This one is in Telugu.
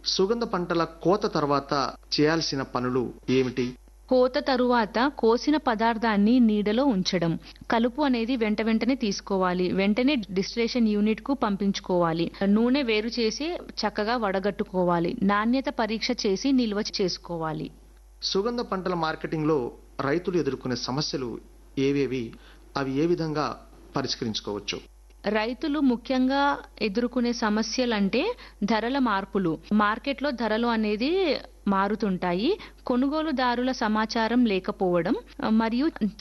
సుగంధ పంటల కోత తర్వాత చేయాల్సిన పనులు ఏమిటి కోత తరువాత కోసిన పదార్థాన్ని నీడలో ఉంచడం కలుపు అనేది వెంట వెంటనే తీసుకోవాలి వెంటనే డిస్టిలేషన్ యూనిట్ కు పంపించుకోవాలి నూనె వేరు చేసి చక్కగా వడగట్టుకోవాలి నాణ్యత పరీక్ష చేసి నిల్వ చేసుకోవాలి సుగంధ పంటల మార్కెటింగ్లో రైతులు ఎదుర్కొనే సమస్యలు ఏవేవి అవి ఏ విధంగా పరిష్కరించుకోవచ్చు రైతులు ముఖ్యంగా ఎదుర్కొనే సమస్యలంటే ధరల మార్పులు మార్కెట్లో ధరలు అనేది మారుతుంటాయి కొనుగోలుదారుల సమాచారం లేకపోవడం మరియు